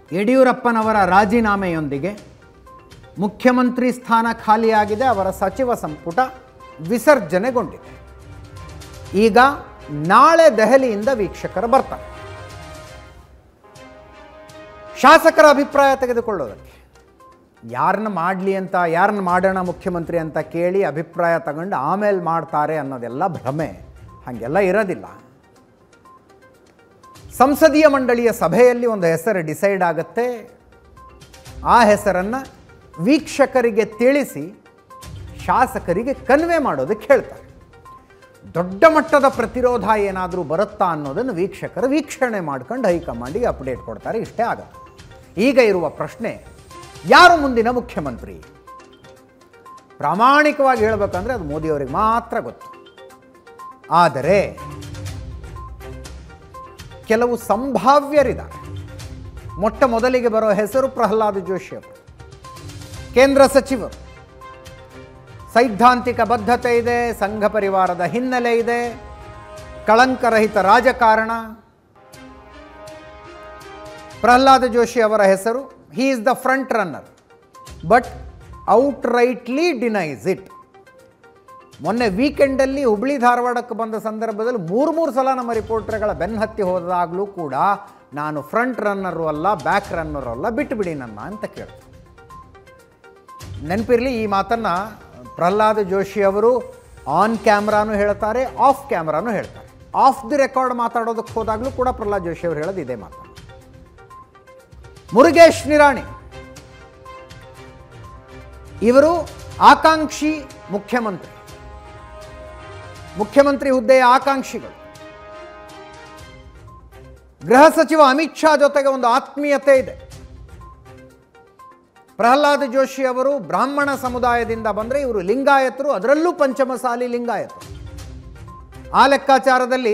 ಯಡಿಯೂರಪ್ಪನವರ ರಾಜೀನಾಮೆಯೊಂದಿಗೆ ಮುಖ್ಯಮಂತ್ರಿ ಸ್ಥಾನ ಖಾಲಿಯಾಗಿದೆ ಅವರ ಸಚಿವ ಸಂಪುಟ ವಿಸರ್ಜನೆಗೊಂಡಿದೆ ಈಗ ನಾಳೆ ದೆಹಲಿಯಿಂದ ವೀಕ್ಷಕರು ಬರ್ತಾರೆ ಶಾಸಕರ ಅಭಿಪ್ರಾಯ ತೆಗೆದುಕೊಳ್ಳೋದಕ್ಕೆ ಯಾರನ್ನ ಮಾಡಲಿ ಅಂತ ಯಾರನ್ನ ಮಾಡೋಣ ಮುಖ್ಯಮಂತ್ರಿ ಅಂತ ಕೇಳಿ ಅಭಿಪ್ರಾಯ ತಗೊಂಡು ಆಮೇಲೆ ಮಾಡ್ತಾರೆ ಅನ್ನೋದೆಲ್ಲ ಭ್ರಮೆ ಹಾಗೆಲ್ಲ ಇರೋದಿಲ್ಲ ಸಂಸದೀಯ ಮಂಡಳಿಯ ಸಭೆಯಲ್ಲಿ ಒಂದು ಹೆಸರು ಡಿಸೈಡ್ ಆಗುತ್ತೆ ಆ ಹೆಸರನ್ನು ವೀಕ್ಷಕರಿಗೆ ತಿಳಿಸಿ ಶಾಸಕರಿಗೆ ಕನ್ವೆ ಮಾಡೋದಕ್ಕೆ ಹೇಳ್ತಾರೆ ದೊಡ್ಡ ಮಟ್ಟದ ಪ್ರತಿರೋಧ ಏನಾದರೂ ಬರುತ್ತಾ ಅನ್ನೋದನ್ನು ವೀಕ್ಷಕರು ವೀಕ್ಷಣೆ ಮಾಡ್ಕೊಂಡು ಹೈಕಮಾಂಡಿಗೆ ಅಪ್ಡೇಟ್ ಕೊಡ್ತಾರೆ ಇಷ್ಟೇ ಆಗುತ್ತೆ ಈಗ ಇರುವ ಪ್ರಶ್ನೆ ಯಾರು ಮುಂದಿನ ಮುಖ್ಯಮಂತ್ರಿ ಪ್ರಾಮಾಣಿಕವಾಗಿ ಹೇಳಬೇಕಂದ್ರೆ ಅದು ಮೋದಿಯವರಿಗೆ ಮಾತ್ರ ಗೊತ್ತು ಆದರೆ ಕೆಲವು ಸಂಭಾವ್ಯರಿದ್ದಾರೆ ಮೊಟ್ಟ ಮೊದಲಿಗೆ ಬರೋ ಹೆಸರು ಪ್ರಹ್ಲಾದ್ ಜೋಶಿ ಅವರು ಕೇಂದ್ರ ಸಚಿವರು ಸೈದ್ಧಾಂತಿಕ ಬದ್ಧತೆ ಇದೆ ಸಂಘ ಪರಿವಾರದ ಹಿನ್ನೆಲೆ ಇದೆ ಕಳಂಕರಹಿತ ರಾಜಕಾರಣ ಪ್ರಹ್ಲಾದ್ ಜೋಶಿ ಅವರ ಹೆಸರು he is the front runner but outrightly denies it ಮೊನ್ನೆ ವೀಕೆಂಡಲ್ಲಿ ಹುಬ್ಳಿ ಧಾರವಾಡಕ್ಕೆ ಬಂದ ಸಂದರ್ಭದಲ್ಲಿ ಮೂರು ಮೂರು ಸಲ ನಮ್ಮ ರಿಪೋರ್ಟರ್ಗಳ ಬೆನ್ನತ್ತಿ ಹೋದಾಗಲೂ ಕೂಡ ನಾನು ಫ್ರಂಟ್ ರನ್ನರು ಅಲ್ಲ ಬ್ಯಾಕ್ ರನ್ನರು ಅಲ್ಲ ಬಿಟ್ಟುಬಿಡಿ ನನ್ನ ಅಂತ ಕೇಳ್ತೀನಿ ನೆನಪಿರಲಿ ಈ ಮಾತನ್ನು ಪ್ರಹ್ಲಾದ್ ಜೋಶಿ ಅವರು ಆನ್ ಕ್ಯಾಮ್ರಾನು ಹೇಳ್ತಾರೆ ಆಫ್ ಕ್ಯಾಮ್ರಾನು ಹೇಳ್ತಾರೆ ಆಫ್ ದಿ ರೆಕಾರ್ಡ್ ಮಾತಾಡೋದಕ್ಕೆ ಹೋದಾಗಲೂ ಕೂಡ ಪ್ರಹ್ಲಾದ್ ಜೋಶಿ ಅವರು ಹೇಳೋದು ಇದೇ ಮಾತು ಮುರುಗೇಶ್ ನಿರಾಣಿ ಇವರು ಆಕಾಂಕ್ಷಿ ಮುಖ್ಯಮಂತ್ರಿ ಮುಖ್ಯಮಂತ್ರಿ ಹುದ್ದೆಯ ಆಕಾಂಕ್ಷಿಗಳು ಗೃಹ ಸಚಿವ ಅಮಿತ್ ಶಾ ಜೊತೆಗೆ ಒಂದು ಆತ್ಮೀಯತೆ ಇದೆ ಪ್ರಹ್ಲಾದ್ ಜೋಶಿ ಅವರು ಬ್ರಾಹ್ಮಣ ಸಮುದಾಯದಿಂದ ಬಂದರೆ ಇವರು ಲಿಂಗಾಯತರು ಅದರಲ್ಲೂ ಪಂಚಮಸಾಲಿ ಲಿಂಗಾಯತರು ಆ ಲೆಕ್ಕಾಚಾರದಲ್ಲಿ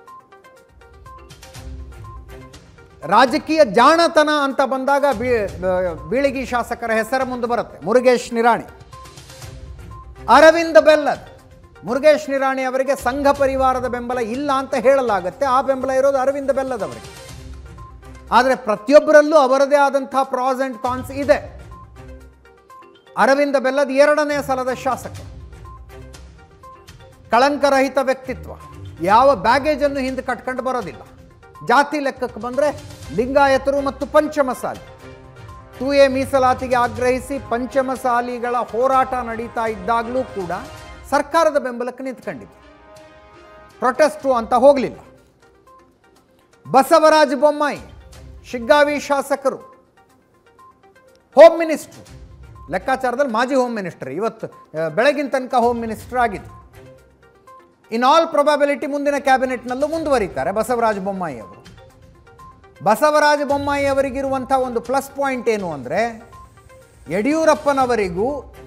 ರಾಜಕೀಯ ಜಾಣತನ ಅಂತ ಬಂದಾಗ ಬೀ ಬೀಳಿಗಿ ಶಾಸಕರ ಹೆಸರು ಮುಂದೆ ಬರುತ್ತೆ ಮುರುಗೇಶ್ ನಿರಾಣಿ ಅರವಿಂದ್ ಬೆಲ್ಲದ್ ಮುರುಗೇಶ್ ನಿರಾಣಿ ಅವರಿಗೆ ಸಂಘ ಪರಿವಾರದ ಬೆಂಬಲ ಇಲ್ಲ ಅಂತ ಹೇಳಲಾಗುತ್ತೆ ಆ ಬೆಂಬಲ ಇರೋದು ಅರವಿಂದ್ ಬೆಲ್ಲದ್ ಅವರಿಗೆ ಆದರೆ ಪ್ರತಿಯೊಬ್ಬರಲ್ಲೂ ಅವರದೇ ಆದಂಥ ಪ್ರಾಸ್ ಆ್ಯಂಡ್ ಕಾನ್ಸ್ ಇದೆ ಅರವಿಂದ ಬೆಲ್ಲದ್ ಎರಡನೇ ಸಲದ ಶಾಸಕ ಕಳಂಕರಹಿತ ವ್ಯಕ್ತಿತ್ವ ಯಾವ ಬ್ಯಾಗೇಜನ್ನು ಹಿಂದೆ ಕಟ್ಕೊಂಡು ಬರೋದಿಲ್ಲ ಜಾತಿ ಲೆಕ್ಕಕ್ಕೆ ಬಂದರೆ ಲಿಂಗಾಯತರು ಮತ್ತು ಪಂಚಮಸಾಲಿ ಟು ಎ ಮೀಸಲಾತಿಗೆ ಆಗ್ರಹಿಸಿ ಪಂಚಮಸಾಲಿಗಳ ಹೋರಾಟ ನಡೀತಾ ಇದ್ದಾಗಲೂ ಕೂಡ ಸರ್ಕಾರದ ಬೆಂಬಲಕ್ಕೆ ನಿಂತ್ಕೊಂಡಿದೆ ಪ್ರೊಟೆಸ್ಟು ಅಂತ ಹೋಗಲಿಲ್ಲ ಬಸವರಾಜ ಬೊಮ್ಮಾಯಿ ಶಿಗ್ಗಾವಿ ಶಾಸಕರು ಹೋಮ್ ಮಿನಿಸ್ಟ್ರು ಲೆಕ್ಕಾಚಾರದಲ್ಲಿ ಮಾಜಿ ಹೋಮ್ ಮಿನಿಸ್ಟರ್ ಇವತ್ತು ಆ, ಬೆಳಗಿನ ತನಕ ಹೋಮ್ ಮಿನಿಸ್ಟರ್ ಆಗಿದ್ದು ಇನ್ ಆಲ್ ಪ್ರೊಬಬಿಲಿಟಿ ಮುಂದಿನ ಕ್ಯಾಬಿನೆಟ್ನಲ್ಲೂ ಮುಂದುವರಿತಾರೆ ಬಸವರಾಜ ಬೊಮ್ಮಾಯಿ ಅವರು ಬಸವರಾಜ ಬೊಮ್ಮಾಯಿ ಅವರಿಗಿರುವಂಥ ಒಂದು ಪ್ಲಸ್ ಪಾಯಿಂಟ್ ಏನು ಅಂದರೆ ಯಡಿಯೂರಪ್ಪನವರಿಗೂ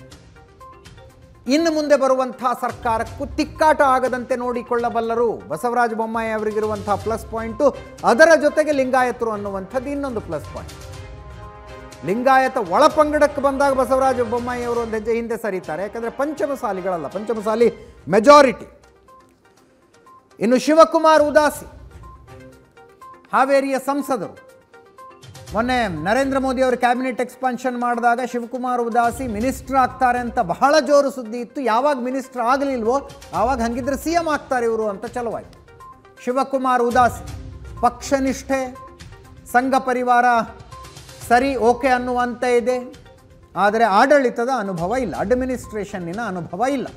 ಇನ್ನು ಮುಂದೆ ಬರುವಂಥ ಸರ್ಕಾರಕ್ಕೂ ತಿಕ್ಕಾಟ ಆಗದಂತೆ ನೋಡಿಕೊಳ್ಳಬಲ್ಲರು ಬಸವರಾಜ ಬೊಮ್ಮಾಯಿ ಅವರಿಗಿರುವಂಥ ಪ್ಲಸ್ ಪಾಯಿಂಟು ಅದರ ಜೊತೆಗೆ ಲಿಂಗಾಯತರು ಅನ್ನುವಂಥದ್ದು ಇನ್ನೊಂದು ಪ್ಲಸ್ ಪಾಯಿಂಟ್ ಲಿಂಗಾಯತ ಒಳಪಂಗಡಕ್ಕೆ ಬಂದಾಗ ಬಸವರಾಜ ಬೊಮ್ಮಾಯಿ ಅವರು ಒಂದು ಹೆಜ್ಜೆ ಹಿಂದೆ ಸರಿತಾರೆ ಯಾಕಂದರೆ ಪಂಚಮಸಾಲಿಗಳಲ್ಲ ಪಂಚಮಸಾಲಿ ಮೆಜಾರಿಟಿ ಇನ್ನು ಶಿವಕುಮಾರ್ ಉದಾಸಿ ಹಾವೇರಿಯ ಸಂಸದರು ಮೊನ್ನೆ ನರೇಂದ್ರ ಮೋದಿ ಅವರು ಕ್ಯಾಬಿನೆಟ್ ಎಕ್ಸ್ಪಾನ್ಷನ್ ಮಾಡಿದಾಗ ಶಿವಕುಮಾರ್ ಉದಾಸಿ ಮಿನಿಸ್ಟರ್ ಆಗ್ತಾರೆ ಅಂತ ಬಹಳ ಜೋರು ಸುದ್ದಿ ಇತ್ತು ಯಾವಾಗ ಮಿನಿಸ್ಟರ್ ಆಗಲಿಲ್ವೋ ಆವಾಗ ಹಂಗಿದ್ರೆ ಸಿ ಎಂ ಆಗ್ತಾರೆ ಇವರು ಅಂತ ಚಲವಾಯಿತು ಶಿವಕುಮಾರ್ ಉದಾಸಿ ಪಕ್ಷನಿಷ್ಠೆ ಸಂಘ ಪರಿವಾರ ಸರಿ ಓಕೆ ಅನ್ನುವಂತೆ ಇದೆ ಆದರೆ ಆಡಳಿತದ ಅನುಭವ ಇಲ್ಲ ಅಡ್ಮಿನಿಸ್ಟ್ರೇಷನ್ನಿನ ಅನುಭವ ಇಲ್ಲ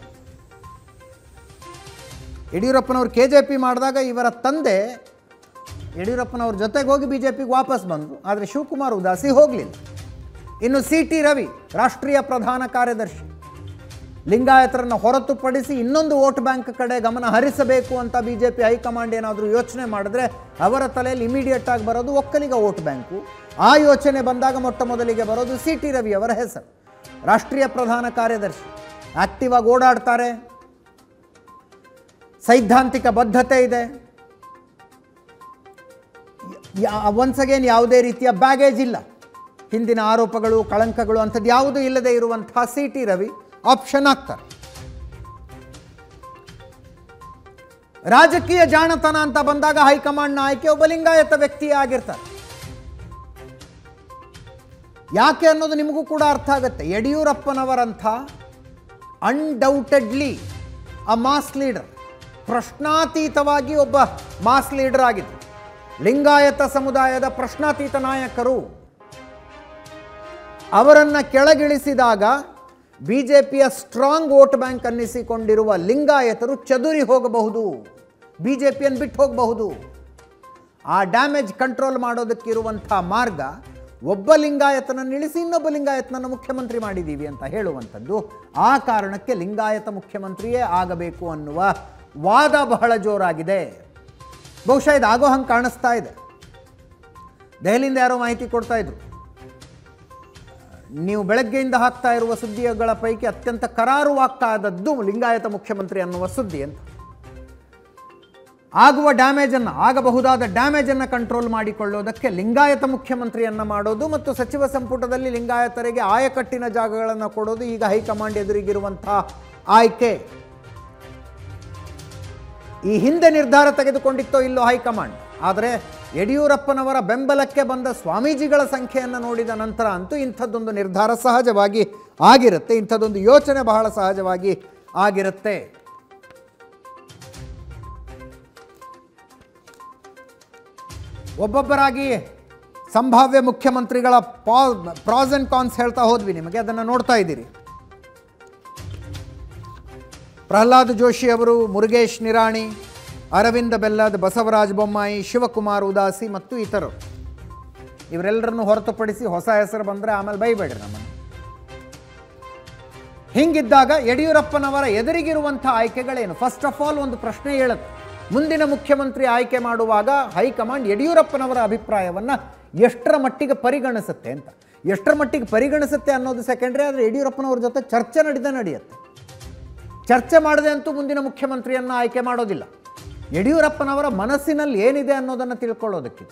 ಯಡಿಯೂರಪ್ಪನವರು ಕೆ ಜೆ ಪಿ ಮಾಡಿದಾಗ ಇವರ ತಂದೆ ಯಡಿಯೂರಪ್ಪನವ್ರ ಜೊತೆಗೆ ಹೋಗಿ ಬಿ ಜೆ ಪಿಗೆ ವಾಪಸ್ ಬಂದರು ಆದರೆ ಶಿವಕುಮಾರ್ ಉದಾಸಿ ಹೋಗಲಿಲ್ಲ ಇನ್ನು ಸಿ ಟಿ ರವಿ ರಾಷ್ಟ್ರೀಯ ಪ್ರಧಾನ ಕಾರ್ಯದರ್ಶಿ ಲಿಂಗಾಯತರನ್ನು ಹೊರತುಪಡಿಸಿ ಇನ್ನೊಂದು ವೋಟ್ ಬ್ಯಾಂಕ್ ಕಡೆ ಗಮನ ಹರಿಸಬೇಕು ಅಂತ ಬಿ ಜೆ ಪಿ ಹೈಕಮಾಂಡ್ ಏನಾದರೂ ಯೋಚನೆ ಮಾಡಿದ್ರೆ ಅವರ ತಲೆಯಲ್ಲಿ ಇಮಿಡಿಯೇಟ್ ಆಗಿ ಬರೋದು ಒಕ್ಕಲಿಗ ವೋಟ್ ಬ್ಯಾಂಕು ಆ ಯೋಚನೆ ಬಂದಾಗ ಮೊಟ್ಟ ಮೊದಲಿಗೆ ಬರೋದು ಸಿ ಟಿ ರವಿ ಅವರ ಹೆಸರು ರಾಷ್ಟ್ರೀಯ ಪ್ರಧಾನ ಕಾರ್ಯದರ್ಶಿ ಆಕ್ಟಿವ್ ಆಗಿ ಓಡಾಡ್ತಾರೆ ಸೈದ್ಧಾಂತಿಕ ಬದ್ಧತೆ ಇದೆ ಒನ್ಸ್ ಅಗೇನ್ ಯಾವುದೇ ರೀತಿಯ ಬ್ಯಾಗೇಜ್ ಇಲ್ಲ ಹಿಂದಿನ ಆರೋಪಗಳು ಕಳಂಕಗಳು ಅಂಥದ್ದು ಯಾವುದೂ ಇಲ್ಲದೆ ಇರುವಂಥ ಸಿ ಟಿ ರವಿ ಆಪ್ಷನ್ ಆಗ್ತಾರೆ ರಾಜಕೀಯ ಜಾಣತನ ಅಂತ ಬಂದಾಗ ಹೈಕಮಾಂಡ್ನ ಆಯ್ಕೆ ಒಬ್ಬ ಲಿಂಗಾಯತ ವ್ಯಕ್ತಿಯೇ ಆಗಿರ್ತಾರೆ ಯಾಕೆ ಅನ್ನೋದು ನಿಮಗೂ ಕೂಡ ಅರ್ಥ ಆಗುತ್ತೆ ಯಡಿಯೂರಪ್ಪನವರಂಥ ಅನ್ಡೌಟೆಡ್ಲಿ ಅ ಮಾಸ್ ಲೀಡರ್ ಪ್ರಶ್ನಾತೀತವಾಗಿ ಒಬ್ಬ ಮಾಸ್ ಲೀಡರ್ ಆಗಿದ್ದು ಲಿಂಗಾಯತ ಸಮುದಾಯದ ಪ್ರಶ್ನಾತೀತ ನಾಯಕರು ಅವರನ್ನು ಕೆಳಗಿಳಿಸಿದಾಗ ಬಿ ಜೆ ಪಿಯ ಸ್ಟ್ರಾಂಗ್ ವೋಟ್ ಬ್ಯಾಂಕ್ ಅನ್ನಿಸಿಕೊಂಡಿರುವ ಲಿಂಗಾಯತರು ಚದುರಿ ಹೋಗಬಹುದು ಬಿ ಜೆ ಪಿಯನ್ನು ಬಿಟ್ಟು ಹೋಗಬಹುದು ಆ ಡ್ಯಾಮೇಜ್ ಕಂಟ್ರೋಲ್ ಮಾಡೋದಕ್ಕಿರುವಂಥ ಮಾರ್ಗ ಒಬ್ಬ ಲಿಂಗಾಯತನನ್ನು ಇಳಿಸಿ ಇನ್ನೊಬ್ಬ ಲಿಂಗಾಯತನನ್ನು ಮುಖ್ಯಮಂತ್ರಿ ಮಾಡಿದ್ದೀವಿ ಅಂತ ಹೇಳುವಂಥದ್ದು ಆ ಕಾರಣಕ್ಕೆ ಲಿಂಗಾಯತ ಮುಖ್ಯಮಂತ್ರಿಯೇ ಆಗಬೇಕು ಅನ್ನುವ ವಾದ ಬಹಳ ಜೋರಾಗಿದೆ ಬಹುಶಃ ಇದು ಆಗೋ ಹಂಗೆ ಕಾಣಿಸ್ತಾ ಇದೆ ದೆಹಲಿಯಿಂದ ಯಾರೋ ಮಾಹಿತಿ ಕೊಡ್ತಾ ಇದ್ರು ನೀವು ಬೆಳಗ್ಗೆಯಿಂದ ಹಾಕ್ತಾ ಇರುವ ಸುದ್ದಿಗಳ ಪೈಕಿ ಅತ್ಯಂತ ಕರಾರುವಾಗ್ತಾ ಇದ್ದದ್ದು ಲಿಂಗಾಯತ ಮುಖ್ಯಮಂತ್ರಿ ಅನ್ನುವ ಸುದ್ದಿ ಅಂತ ಆಗುವ ಡ್ಯಾಮೇಜನ್ನು ಆಗಬಹುದಾದ ಡ್ಯಾಮೇಜನ್ನು ಕಂಟ್ರೋಲ್ ಮಾಡಿಕೊಳ್ಳೋದಕ್ಕೆ ಲಿಂಗಾಯತ ಮುಖ್ಯಮಂತ್ರಿಯನ್ನು ಮಾಡೋದು ಮತ್ತು ಸಚಿವ ಸಂಪುಟದಲ್ಲಿ ಲಿಂಗಾಯತರಿಗೆ ಆಯಕಟ್ಟಿನ ಜಾಗಗಳನ್ನು ಕೊಡೋದು ಈಗ ಹೈಕಮಾಂಡ್ ಎದುರಿಗಿರುವಂಥ ಆಯ್ಕೆ ಈ ಹಿಂದೆ ನಿರ್ಧಾರ ತೆಗೆದುಕೊಂಡಿತ್ತೋ ಇಲ್ಲೋ ಹೈಕಮಾಂಡ್ ಆದರೆ ಯಡಿಯೂರಪ್ಪನವರ ಬೆಂಬಲಕ್ಕೆ ಬಂದ ಸ್ವಾಮೀಜಿಗಳ ಸಂಖ್ಯೆಯನ್ನು ನೋಡಿದ ನಂತರ ಅಂತೂ ಇಂಥದ್ದೊಂದು ನಿರ್ಧಾರ ಸಹಜವಾಗಿ ಆಗಿರುತ್ತೆ ಇಂಥದ್ದೊಂದು ಯೋಚನೆ ಬಹಳ ಸಹಜವಾಗಿ ಆಗಿರುತ್ತೆ ಒಬ್ಬೊಬ್ಬರಾಗಿ ಸಂಭಾವ್ಯ ಮುಖ್ಯಮಂತ್ರಿಗಳ ಪಾ ಪ್ರಾಸ್ ಆ್ಯಂಡ್ ಕಾನ್ಸ್ ಹೇಳ್ತಾ ಹೋದ್ವಿ ನಿಮಗೆ ಅದನ್ನು ನೋಡ್ತಾ ಇದ್ದೀರಿ ಪ್ರಹ್ಲಾದ್ ಜೋಶಿ ಅವರು ಮುರುಗೇಶ್ ನಿರಾಣಿ ಅರವಿಂದ ಬೆಲ್ಲದ್ ಬಸವರಾಜ ಬೊಮ್ಮಾಯಿ ಶಿವಕುಮಾರ್ ಉದಾಸಿ ಮತ್ತು ಇತರರು ಇವರೆಲ್ಲರನ್ನು ಹೊರತುಪಡಿಸಿ ಹೊಸ ಹೆಸರು ಬಂದರೆ ಆಮೇಲೆ ಬೈಬೇಡ್ರಿ ನಮ್ಮನ್ನು ಹಿಂಗಿದ್ದಾಗ ಯಡಿಯೂರಪ್ಪನವರ ಎದುರಿಗಿರುವಂಥ ಆಯ್ಕೆಗಳೇನು ಫಸ್ಟ್ ಆಫ್ ಆಲ್ ಒಂದು ಪ್ರಶ್ನೆ ಹೇಳುತ್ತೆ ಮುಂದಿನ ಮುಖ್ಯಮಂತ್ರಿ ಆಯ್ಕೆ ಮಾಡುವಾಗ ಹೈಕಮಾಂಡ್ ಯಡಿಯೂರಪ್ಪನವರ ಅಭಿಪ್ರಾಯವನ್ನು ಎಷ್ಟರ ಮಟ್ಟಿಗೆ ಪರಿಗಣಿಸುತ್ತೆ ಅಂತ ಎಷ್ಟರ ಮಟ್ಟಿಗೆ ಪರಿಗಣಿಸುತ್ತೆ ಅನ್ನೋದು ಸೆಕೆಂಡ್ರಿ ಆದರೆ ಯಡಿಯೂರಪ್ಪನವ್ರ ಜೊತೆ ಚರ್ಚೆ ನಡೆದ ನಡೆಯುತ್ತೆ ಚರ್ಚೆ ಮಾಡದೆ ಅಂತೂ ಮುಂದಿನ ಮುಖ್ಯಮಂತ್ರಿಯನ್ನು ಆಯ್ಕೆ ಮಾಡೋದಿಲ್ಲ ಯಡಿಯೂರಪ್ಪನವರ ಮನಸ್ಸಿನಲ್ಲಿ ಏನಿದೆ ಅನ್ನೋದನ್ನು ತಿಳ್ಕೊಳ್ಳೋದಕ್ಕಿದೆ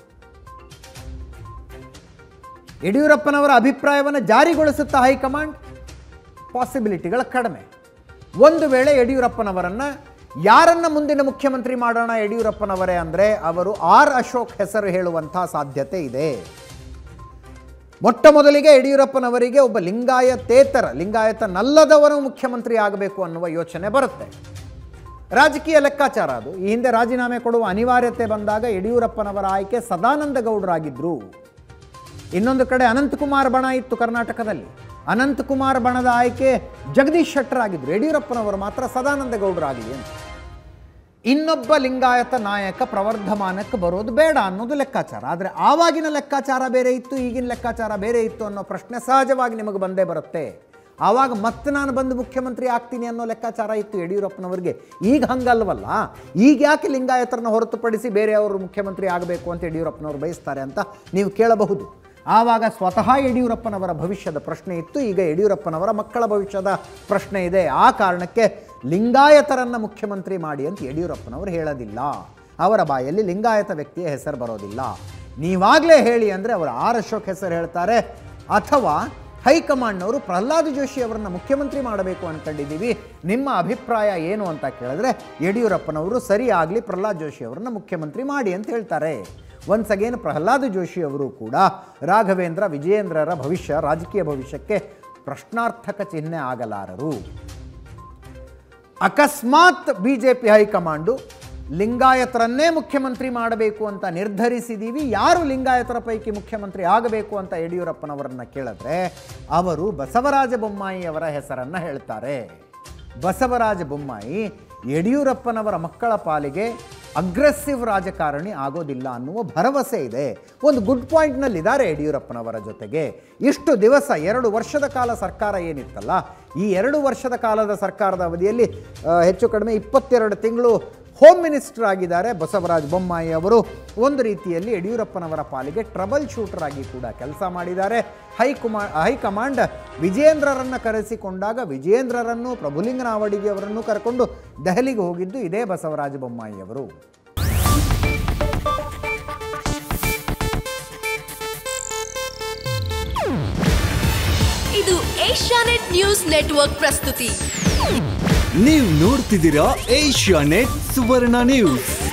ಯಡಿಯೂರಪ್ಪನವರ ಅಭಿಪ್ರಾಯವನ್ನು ಜಾರಿಗೊಳಿಸುತ್ತಾ ಹೈಕಮಾಂಡ್ ಪಾಸಿಬಿಲಿಟಿಗಳ ಕಡಿಮೆ ಒಂದು ವೇಳೆ ಯಡಿಯೂರಪ್ಪನವರನ್ನು ಯಾರನ್ನ ಮುಂದಿನ ಮುಖ್ಯಮಂತ್ರಿ ಮಾಡೋಣ ಯಡಿಯೂರಪ್ಪನವರೇ ಅಂದರೆ ಅವರು ಆರ್ ಅಶೋಕ್ ಹೆಸರು ಹೇಳುವಂಥ ಸಾಧ್ಯತೆ ಇದೆ ಮೊಟ್ಟ ಮೊದಲಿಗೆ ಯಡಿಯೂರಪ್ಪನವರಿಗೆ ಒಬ್ಬ ಲಿಂಗಾಯತೇತರ ಲಿಂಗಾಯತನಲ್ಲದವರು ಮುಖ್ಯಮಂತ್ರಿ ಆಗಬೇಕು ಅನ್ನುವ ಯೋಚನೆ ಬರುತ್ತೆ ರಾಜಕೀಯ ಲೆಕ್ಕಾಚಾರ ಅದು ಈ ಹಿಂದೆ ರಾಜೀನಾಮೆ ಕೊಡುವ ಅನಿವಾರ್ಯತೆ ಬಂದಾಗ ಯಡಿಯೂರಪ್ಪನವರ ಆಯ್ಕೆ ಸದಾನಂದ ಗೌಡರಾಗಿದ್ದರು ಇನ್ನೊಂದು ಕಡೆ ಅನಂತಕುಮಾರ್ ಬಣ ಇತ್ತು ಕರ್ನಾಟಕದಲ್ಲಿ ಅನಂತಕುಮಾರ್ ಬಣದ ಆಯ್ಕೆ ಜಗದೀಶ್ ಶೆಟ್ಟರ್ ಆಗಿದ್ದರು ಯಡಿಯೂರಪ್ಪನವರು ಮಾತ್ರ ಸದಾನಂದ ಗೌಡರಾಗಲಿ ಅಂತ ಇನ್ನೊಬ್ಬ ಲಿಂಗಾಯತ ನಾಯಕ ಪ್ರವರ್ಧಮಾನಕ್ಕೆ ಬರೋದು ಬೇಡ ಅನ್ನೋದು ಲೆಕ್ಕಾಚಾರ ಆದರೆ ಆವಾಗಿನ ಲೆಕ್ಕಾಚಾರ ಬೇರೆ ಇತ್ತು ಈಗಿನ ಲೆಕ್ಕಾಚಾರ ಬೇರೆ ಇತ್ತು ಅನ್ನೋ ಪ್ರಶ್ನೆ ಸಹಜವಾಗಿ ನಿಮಗೆ ಬಂದೇ ಬರುತ್ತೆ ಆವಾಗ ಮತ್ತೆ ನಾನು ಬಂದು ಮುಖ್ಯಮಂತ್ರಿ ಆಗ್ತೀನಿ ಅನ್ನೋ ಲೆಕ್ಕಾಚಾರ ಇತ್ತು ಯಡಿಯೂರಪ್ಪನವರಿಗೆ ಈಗ ಹಂಗಲ್ವಲ್ಲ ಈಗ ಯಾಕೆ ಲಿಂಗಾಯತರನ್ನ ಹೊರತುಪಡಿಸಿ ಬೇರೆಯವರು ಮುಖ್ಯಮಂತ್ರಿ ಆಗಬೇಕು ಅಂತ ಯಡಿಯೂರಪ್ಪನವರು ಬಯಸ್ತಾರೆ ಅಂತ ನೀವು ಕೇಳಬಹುದು ಆವಾಗ ಸ್ವತಃ ಯಡಿಯೂರಪ್ಪನವರ ಭವಿಷ್ಯದ ಪ್ರಶ್ನೆ ಇತ್ತು ಈಗ ಯಡಿಯೂರಪ್ಪನವರ ಮಕ್ಕಳ ಭವಿಷ್ಯದ ಪ್ರಶ್ನೆ ಇದೆ ಆ ಕಾರಣಕ್ಕೆ ಲಿಂಗಾಯತರನ್ನು ಮುಖ್ಯಮಂತ್ರಿ ಮಾಡಿ ಅಂತ ಯಡಿಯೂರಪ್ಪನವರು ಹೇಳೋದಿಲ್ಲ ಅವರ ಬಾಯಲ್ಲಿ ಲಿಂಗಾಯತ ವ್ಯಕ್ತಿಯ ಹೆಸರು ಬರೋದಿಲ್ಲ ನೀವಾಗಲೇ ಹೇಳಿ ಅಂದರೆ ಅವರು ಆರ್ ಅಶೋಕ್ ಹೆಸರು ಹೇಳ್ತಾರೆ ಅಥವಾ ಹೈಕಮಾಂಡ್ನವರು ಪ್ರಹ್ಲಾದ್ ಜೋಶಿ ಅವರನ್ನು ಮುಖ್ಯಮಂತ್ರಿ ಮಾಡಬೇಕು ಅಂದ್ಕೊಂಡಿದ್ದೀವಿ ನಿಮ್ಮ ಅಭಿಪ್ರಾಯ ಏನು ಅಂತ ಕೇಳಿದ್ರೆ ಯಡಿಯೂರಪ್ಪನವರು ಸರಿ ಆಗಲಿ ಪ್ರಹ್ಲಾದ್ ಜೋಶಿ ಅವರನ್ನು ಮುಖ್ಯಮಂತ್ರಿ ಮಾಡಿ ಅಂತ ಹೇಳ್ತಾರೆ ಒನ್ಸ್ ಅಗೇನ್ ಪ್ರಹ್ಲಾದ್ ಜೋಶಿ ಅವರು ಕೂಡ ರಾಘವೇಂದ್ರ ವಿಜಯೇಂದ್ರರ ಭವಿಷ್ಯ ರಾಜಕೀಯ ಭವಿಷ್ಯಕ್ಕೆ ಪ್ರಶ್ನಾರ್ಥಕ ಚಿಹ್ನೆ ಆಗಲಾರರು ಅಕಸ್ಮಾತ್ ಬಿ ಜೆ ಪಿ ಹೈಕಮಾಂಡು ಲಿಂಗಾಯತರನ್ನೇ ಮುಖ್ಯಮಂತ್ರಿ ಮಾಡಬೇಕು ಅಂತ ನಿರ್ಧರಿಸಿದ್ದೀವಿ ಯಾರು ಲಿಂಗಾಯತರ ಪೈಕಿ ಮುಖ್ಯಮಂತ್ರಿ ಆಗಬೇಕು ಅಂತ ಯಡಿಯೂರಪ್ಪನವರನ್ನ ಕೇಳಿದ್ರೆ ಅವರು ಬಸವರಾಜ ಬೊಮ್ಮಾಯಿ ಅವರ ಹೆಸರನ್ನು ಹೇಳ್ತಾರೆ ಬಸವರಾಜ ಬೊಮ್ಮಾಯಿ ಯಡಿಯೂರಪ್ಪನವರ ಮಕ್ಕಳ ಪಾಲಿಗೆ ಅಗ್ರೆಸಿವ್ ರಾಜಕಾರಣಿ ಆಗೋದಿಲ್ಲ ಅನ್ನುವ ಭರವಸೆ ಇದೆ ಒಂದು ಗುಡ್ ಪಾಯಿಂಟ್ನಲ್ಲಿದ್ದಾರೆ ಯಡಿಯೂರಪ್ಪನವರ ಜೊತೆಗೆ ಇಷ್ಟು ದಿವಸ ಎರಡು ವರ್ಷದ ಕಾಲ ಸರ್ಕಾರ ಏನಿತ್ತಲ್ಲ ಈ ಎರಡು ವರ್ಷದ ಕಾಲದ ಸರ್ಕಾರದ ಅವಧಿಯಲ್ಲಿ ಆ, ಹೆಚ್ಚು ಕಡಿಮೆ ಇಪ್ಪತ್ತೆರಡು ತಿಂಗಳು ಹೋಮ್ ಮಿನಿಸ್ಟರ್ ಆಗಿದ್ದಾರೆ ಬಸವರಾಜ ಬೊಮ್ಮಾಯಿ ಅವರು ಒಂದು ರೀತಿಯಲ್ಲಿ ಯಡಿಯೂರಪ್ಪನವರ ಪಾಲಿಗೆ ಟ್ರಬಲ್ ಶೂಟರ್ ಆಗಿ ಕೂಡ ಕೆಲಸ ಮಾಡಿದ್ದಾರೆ ಹೈಕುಮಾ ಹೈಕಮಾಂಡ್ ವಿಜೇಂದ್ರರನ್ನು ಕರೆಸಿಕೊಂಡಾಗ ವಿಜೇಂದ್ರರನ್ನು ಪ್ರಭುಲಿಂಗನಾವಡಿಗೆ ಅವರನ್ನು ಕರ್ಕೊಂಡು ದೆಹಲಿಗೆ ಹೋಗಿದ್ದು ಇದೇ ಬಸವರಾಜ ಬೊಮ್ಮಾಯಿ ಅವರು ಇದು ಏಷ್ಯಾನೆಟ್ ನ್ಯೂಸ್ ನೆಟ್ವರ್ಕ್ ಪ್ರಸ್ತುತಿ ನೀವು ನೋಡ್ತಿದ್ದೀರಾ ಏಷ್ಯಾ ನೆಟ್ ಸುವರ್ಣ ನ್ಯೂಸ್